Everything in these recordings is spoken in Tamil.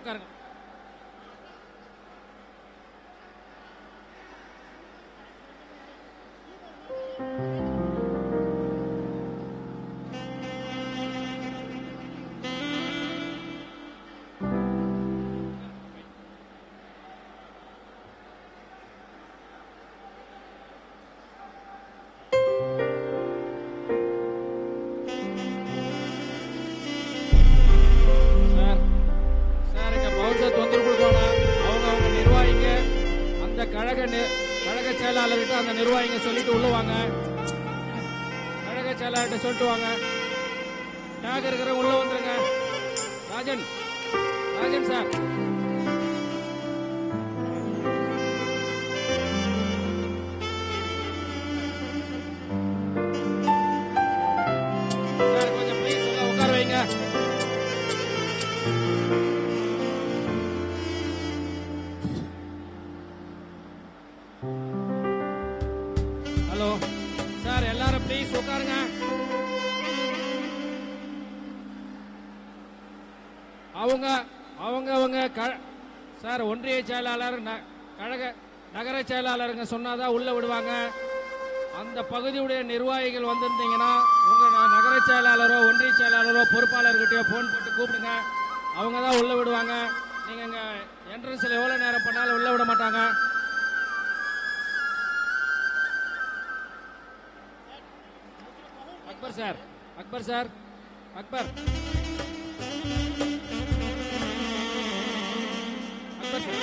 உட்காருங்க சார் சார் இங்க பவுன்சர் தொந்தரவு கொடுக்கணும் அவங்க அவங்க நிர்வாகிங்க அந்த கழக நி- கழக செயலாளர்கிட்ட அந்த நிர்வாகிங்க சொல்லிட்டு உள்ள வாங்க கழக செயலாளர்கிட்ட சொல்லிட்டு வாங்க டேக் இருக்கிற உள்ள வந்துருங்க ராஜன் ராஜன் சார் சார் கொஞ்சம் ப்ளீஸ் உள்ள உட்கார வைங்க ஹலோ சார் எல்லாரும் ப்ளீஸ் உட்காருங்க அவங்க அவங்க அவங்க க- சார் ஒன்றிய செயலாளர் ந- கழக நகர செயலாளருங்க சொன்னாதான் உள்ள விடுவாங்க அந்த பகுதியுடைய நிர்வாகிகள் வந்திருந்தீங்கன்னா உங்க ந- நகர செயலாளரோ ஒன்றிய செயலாளரோ பொறுப்பாளர்கிட்டயோ ஃபோன் போட்டு கூப்பிடுங்க அவங்க தான் உள்ள விடுவாங்க நீங்க இங்க என்ட்ரன்ஸ்ல எவ்வளவு நேரம் பண்ணாலும் உள்ள விட மாட்டாங்க Akbar sir Akbar sir Akbar Akbar sir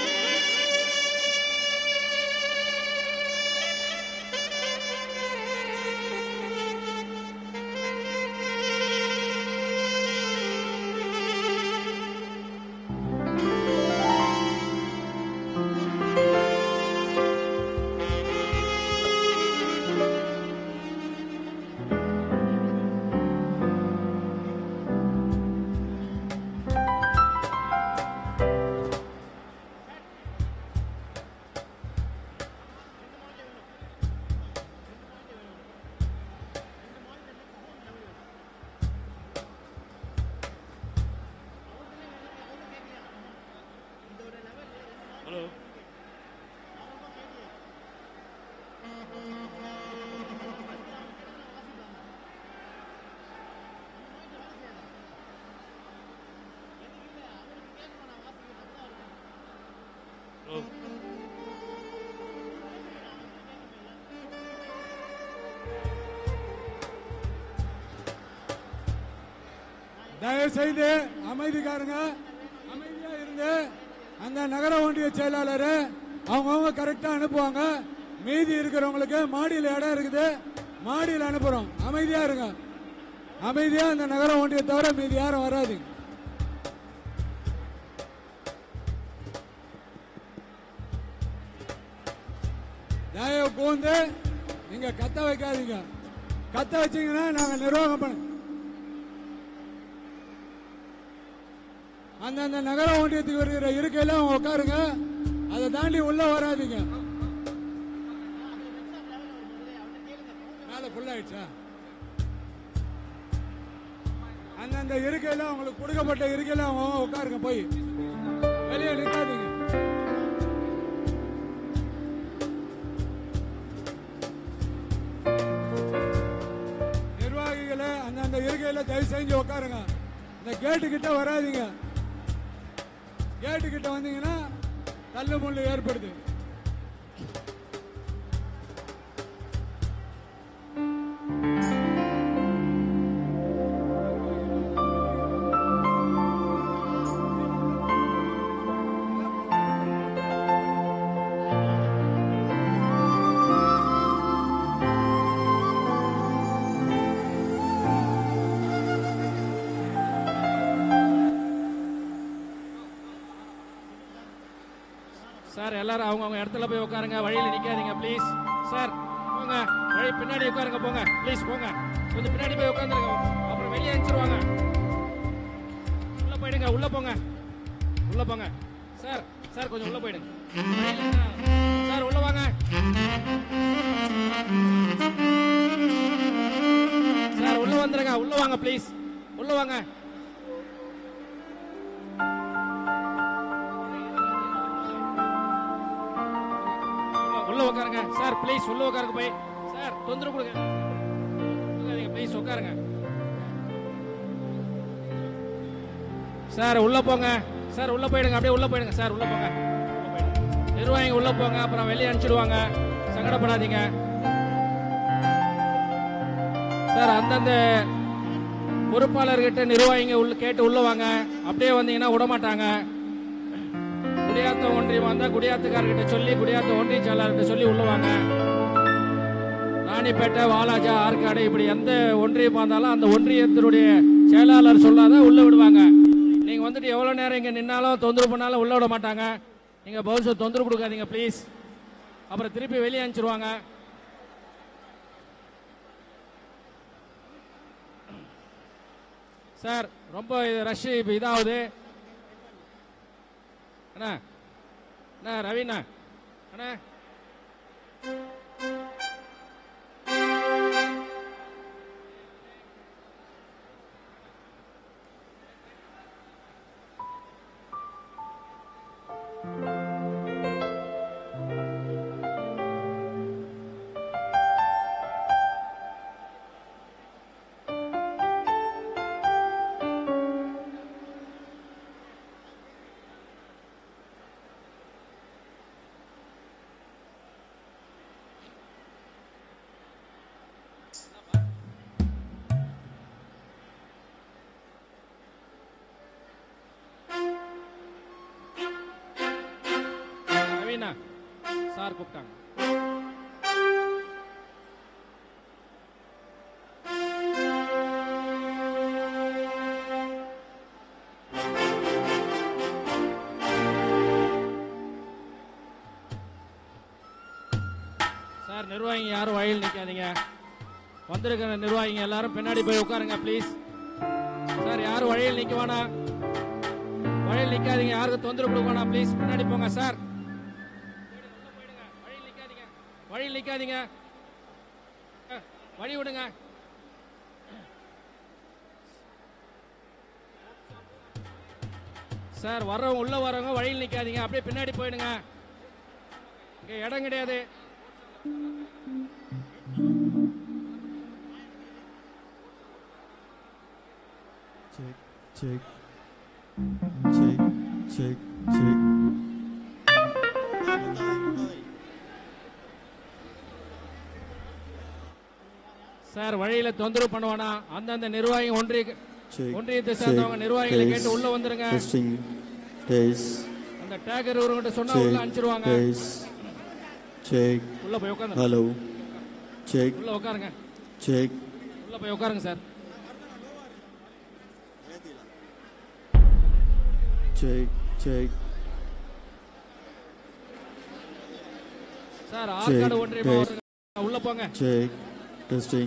hello hello தயவு செய்து அமைதிக்காரங்க அமைதியா இருந்து அந்த நகர ஒன்றிய செயலாளர் அவங்கவுங்க கரெக்டா அனுப்புவாங்க மீதி இருக்கிறவங்களுக்கு மாடியில் இடம் இருக்குது மாடியில் அனுப்புறோம் அமைதியா இருங்க அமைதியா அந்த நகர ஒன்றிய தவிர மீதி யாரும் வராதீங்க தயவு கூந்து நீங்க கத்த வைக்காதீங்க கத்த வச்சீங்கன்னா நாங்க நிர்வாகம் பண்ண அந்தந்த நகர ஒன்றியத்துக்கு வருகிற இருக்கையில அவங்க உட்காருங்க அதை தாண்டி உள்ள வராதீங்க மேல ஃபுல் ஆயிடுச்சா அந்தந்த இருக்கையில அவங்களுக்கு கொடுக்கப்பட்ட இருக்கையில அவங்க அவங்க உட்காருங்க போய் வெளியே நிற்காதீங்க நிர்வாகிகளை அந்தந்த இருக்கையில தயவு செஞ்சு உட்காருங்க இந்த கேட்டு கிட்ட வராதீங்க கேட்டு கிட்ட வந்தீங்கன்னா தள்ளு முள்ளு ஏற்படுது சார் எல்லாரும் அவங்க அவங்க இடத்துல போய் உட்காருங்க வழியில நிக்காதீங்க ப்ளீஸ் சார் போங்க வழி பின்னாடி உட்காருங்க போங்க ப்ளீஸ் போங்க கொஞ்சம் பின்னாடி போய் உட்காந்துருங்க அப்புறம் வெளியே அனுப்பிச்சிருவாங்க உள்ள போயிடுங்க உள்ள போங்க உள்ள போங்க சார் சார் கொஞ்சம் உள்ள போயிடுங்க வழியில நின்னா- சார் உள்ள வாங்க சார் உள்ள வந்துருங்க உள்ள வாங்க ப்ளீஸ் உள்ள வாங்க சார் ப்ளீஸ் உள்ள உட்காருங்க போய் சார் தொந்தரவு கொடுங்க கொடுக்காதீங்க ப்ளீஸ் உட்காருங்க சார் உள்ள போங்க சார் உள்ள போயிடுங்க அப்படியே உள்ள போயிடுங்க சார் உள்ள போங்க உள்ள போயிடுங்க. நிர்வாகிங்க உள்ள போங்க அப்புறம் வெளியே அனுப்பிச்சிடுவாங்க சங்கடப்படாதீங்க சார் அந்தந்த பொறுப்பாளர்கிட்ட நிர்வாகிங்க உள்ள கேட்டு உள்ள வாங்க அப்படியே வந்தீங்கன்னா விட மாட்டாங்க குடியாத்த ஒன்றியம் வந்தா குடியாத்துக்காரர்கிட்ட சொல்லி குடியாத்த ஒன்றிய செயலாளர்கிட்ட சொல்லி உள்ள வாங்க ராணிப்பேட்டை வாலாஜா ஆற்காடு இப்படி எந்த ஒன்றியம் வந்தாலும் அந்த ஒன்றியத்தினுடைய செயலாளர் சொல்லாத உள்ள விடுவாங்க நீங்க வந்துட்டு எவ்வளவு நேரம் இங்க நின்னாலும் தொந்தரவு பண்ணாலும் உள்ள விட மாட்டாங்க நீங்க பவுச தொந்தரவு கொடுக்காதீங்க ப்ளீஸ் அப்புறம் திருப்பி வெளியே அனுப்பிச்சிருவாங்க சார் ரொம்ப ரஷ் இப்போ இதாகுது அண்ணா அண்ணா ரவிண்ணா அண்ணா ரவிண்ணா சார் கூப்பிட்டாங்க சார் நிர்வாகிங்க யாரும் வழியில் நிற்காதீங்க வந்திருக்கிற நிர்வாகிங்க எல்லாரும் பின்னாடி போய் உட்காருங்க ப்ளீஸ் சார் யாரும் வழியில் நிற்க வேணாம் வழியில் நிற்காதீங்க யாருக்கும் தொந்தரவு கொடுக்க வேணாம் ப்ளீஸ் பின்னாடி போங்க சார் வழியில் நிற்காதீங்க வழியில் நிற்காதீங்க அஹ், வழி விடுங்க சார் வர்றவங்க உள்ள வர்றவங்க வழியில் நிற்காதீங்க அப்படியே பின்னாடி போயிடுங்க இங்க இடம் கிடையாது Check, check, check, check, check. Sir வழியில தொந்தரவு பண்ணுவானா அந்தந்த நிர்வாகி ஒன்றிய Check, ஒன்றியத்தை check, சேர்ந்தவங்க நிர்வாகிகளை கேட்டு case, உள்ள வந்துருங்க Testing, case, அந்த டேகர் இவர்கிட்ட சொன்னா உள்ள check, அனுப்பிச்சிருவாங்க case, check, உள்ள போய் உட்காருங்க hello, check, உள்ள உட்காருங்க check, உள்ள போய் உட்காருங்க sir check, check, sir Arcot Check, ஒன்றியமா case. வருங்க உள்ள போங்க check, testing,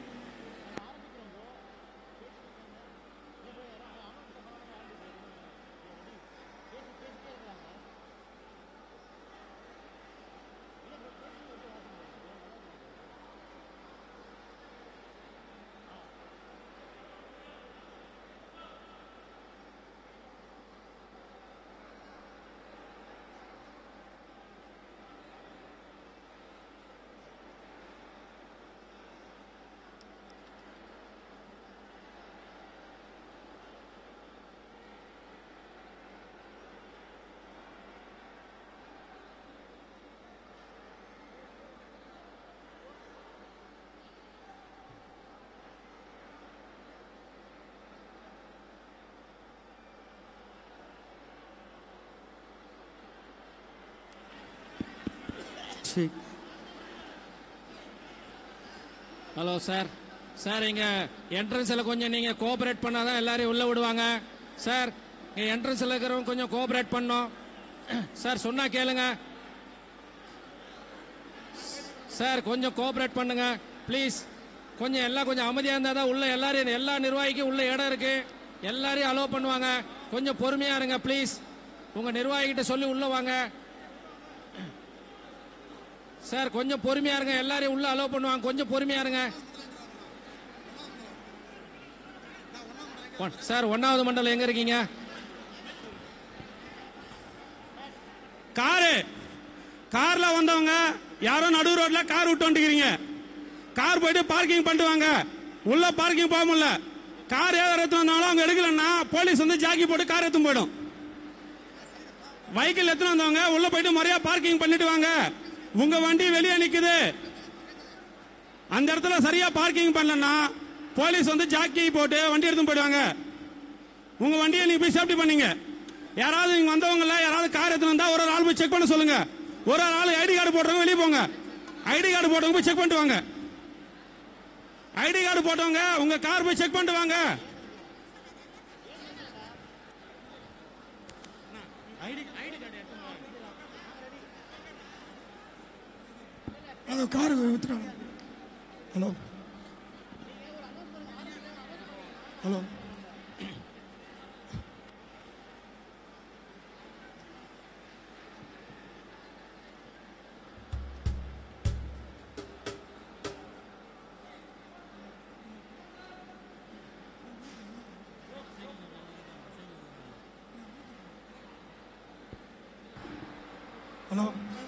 check. Hello sir sir இங்க என்ட்ரன்ஸ்ல கொஞ்சம் நீங்க கோஆபரேட் பண்ணாதான் எல்லாரையும் உள்ள விடுவாங்க சார் இங்க என்ட்ரன்ஸ்ல இருக்கிறவங்க கொஞ்சம் கோஆபரேட் பண்ணோம் சார் சொன்னா கேளுங்க சார் கொஞ்சம் கோஆபரேட் பண்ணுங்க ப்ளீஸ் கொஞ்சம் எல்லாம் கொஞ்சம் அமைதியா இருந்தா தான் உள்ள எல்லாரையும் எல்லா நிர்வாகிக்கும் உள்ள இடம் இருக்கு எல்லாரையும் அலோவ் பண்ணுவாங்க கொஞ்சம் பொறுமையா இருங்க ப்ளீஸ் உங்க நிர்வாகிகிட்ட சொல்லி உள்ள வாங்க சார் கொஞ்சம் பொறுமையா இருங்க எல்லாரையும் உள்ள அலோவ் பண்ணுவாங்க கொஞ்சம் பொறுமையா இருங்க ஒன்- சார் ஒன்னாவது மண்டலம் எங்க இருக்கீங்க காரு கார்ல வந்தவங்க யாரோ நடு ரோட்ல கார் விட்டு வந்துக்கிறீங்க கார் போயிட்டு பார்க்கிங் பண்ணிட்டு வாங்க உள்ள பார்க்கிங் போக முடியல கார் ஏதோ எடுத்து வந்தாலும் அவங்க எடுக்கலன்னா போலீஸ் வந்து ஜாக்கி போட்டு கார் எடுத்து போயிடும் வெஹிக்கிள் எடுத்துன்னு வந்தவங்க உள்ள போயிட்டு முறையா பார்க்கிங் பண்ணிட்டு வாங்க உங்க வண்டி வெளியே நிக்குது அந்த இடத்துல சரியா பார்க்கிங் பண்ணலன்னா போலீஸ் வந்து ஜாக்கி போட்டு வண்டி எடுத்து போயிடுவாங்க உங்க வண்டியை நீங்க போய் சேஃப்டி பண்ணீங்க யாராவது இங்க வந்தவங்கள யாராவது கார் எடுத்து வந்தா ஒரு ஒரு ஆள் போய் செக் பண்ண சொல்லுங்க ஒரு ஒரு ஆள் ஐடி கார்டு போட்டவங்க வெளியே போங்க ஐடி கார்டு போட்டவங்க போய் செக் பண்ணிட்டு வாங்க ஐடி கார்டு போட்டவங்க உங்க கார் போய் செக் பண்ணிட்டு வாங்க அது காரு வித்துட்டாங்க ஹலோ ஹலோ ஹலோ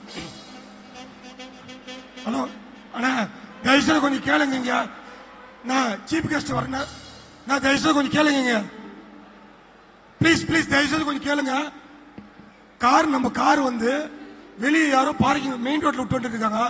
ஹலோ அண்ணா தயவுசெய்து கொஞ்சம் கேளுங்க இங்க நான் சீஃப் கெஸ்ட் வரேன் நான் தயவுசெய்து கொஞ்சம் கேளுங்க இங்க ப்ளீஸ் ப்ளீஸ் தயவுசெய்து கொஞ்சம் கேளுங்க கார் நம்ம கார் வந்து வெளியே யாரோ பார்க்கிங் மெயின் ரோட்ல விட்டு வந்துட்டு இருக்காங்க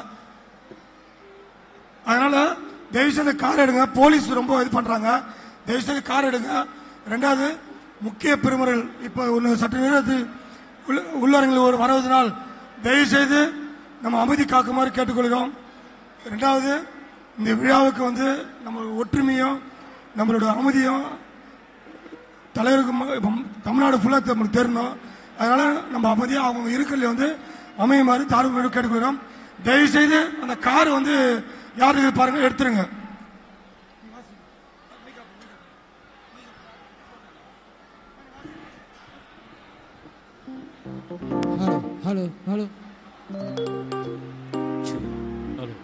அதனால தயவுசெய்து கார் எடுங்க போலீஸ் ரொம்ப இது பண்றாங்க தயவுசெய்து கார் எடுங்க ரெண்டாவது முக்கிய பெருமர்கள் இப்போ ஒன்று சட்ட நேரத்தில் உள்ள- உள்ளரங்கில் ஒரு வருவதனால் தயவுசெய்து நம்ம அமைதி காக்குமாறு கேட்டுக்கொள்கிறோம் ரெண்டாவது இந்த விழாவுக்கு வந்து நம்ம ஒற்றுமையும் நம்மளோட அமைதியும் தலைவருக்கு ம- இப்ப தமிழ்நாடு ஃபுல்லாக நம்மளுக்கு தெரியணும் அதனால நம்ம அமைதியாக அவங்க இருக்கல வந்து அமையுமாறு தாழ்வு கேட்டுக்கொள்கிறோம் தயவுசெய்து அந்த கார் வந்து யார் இது பாருங்க எடுத்துருங்க hello hello hello hello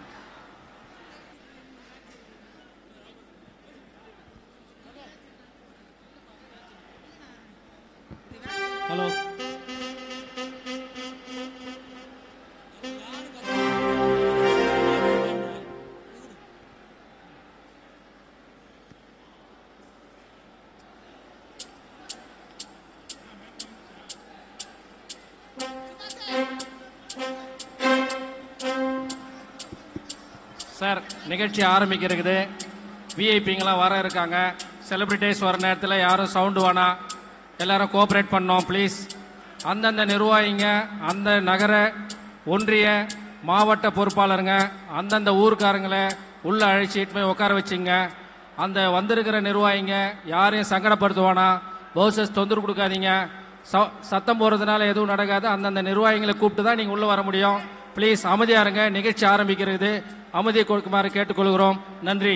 hello sir நிகழ்ச்சி ஆரம்பிக்கிறது விஐபிங்கெல்லாம் வர இருக்காங்க செலிபிரிட்டிஸ் வர நேரத்தில் யாரும் சவுண்டு வேணாம் எல்லாரும் கோஆப்ரேட் பண்ணோம் ப்ளீஸ் அந்தந்த நிர்வாகிங்க அந்த நகர ஒன்றிய மாவட்ட பொறுப்பாளருங்க அந்தந்த ஊருக்காரங்களை உள்ள அழைச்சிட்டு போய் உட்கார வச்சுங்க அந்த வந்திருக்கிற நிர்வாகிங்க யாரையும் சங்கடப்படுத்துவானா பவுசஸ் தொந்தரவு கொடுக்காதீங்க ச- சத்தம் போடுறதுனால எதுவும் நடக்காது அந்தந்த நிர்வாகிகளை கூப்பிட்டு தான் நீங்கள் உள்ளே வர முடியும் ப்ளீஸ் அமைதியா இருங்க நிகழ்ச்சி ஆரம்பிக்கிறது அமைதியை கொடுக்குமாறு கேட்டுக்கொள்கிறோம் நன்றி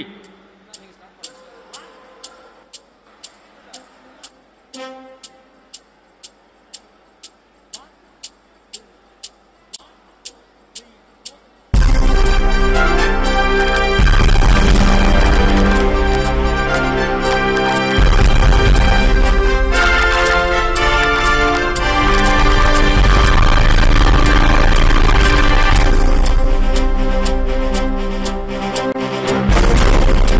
Thank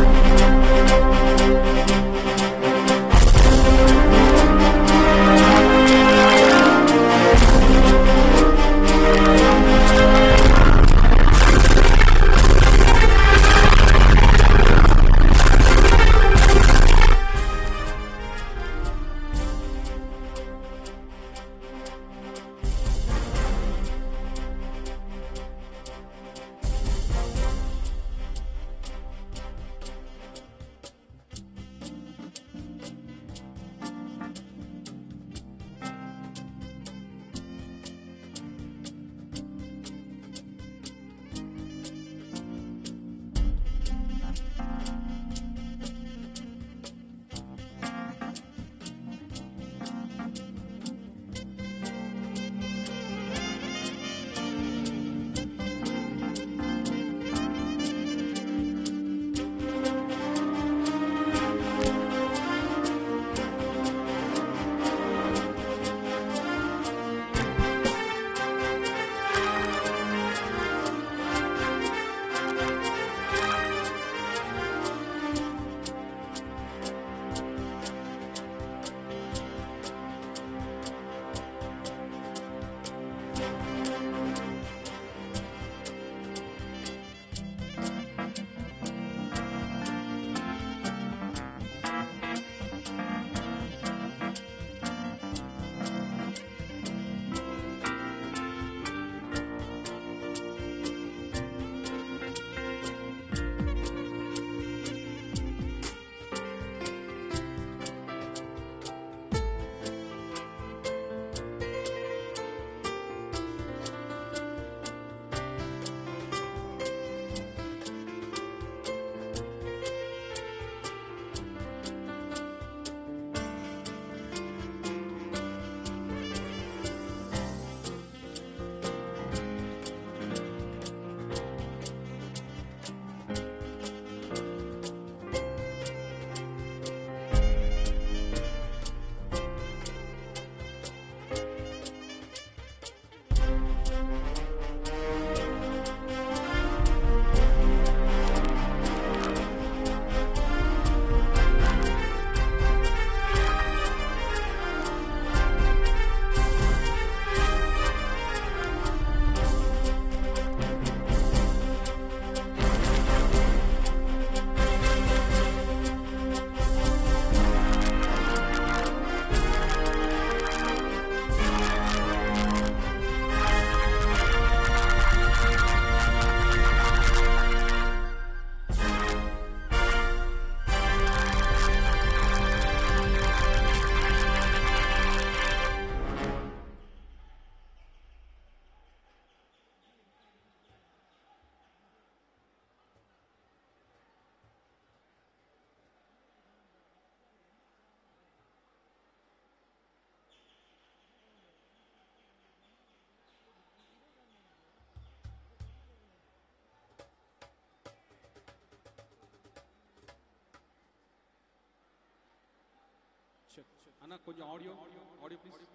செக் அண்ணா கொஞ்சம் ஆடியோ ஆடியோ ப்ளீஸ்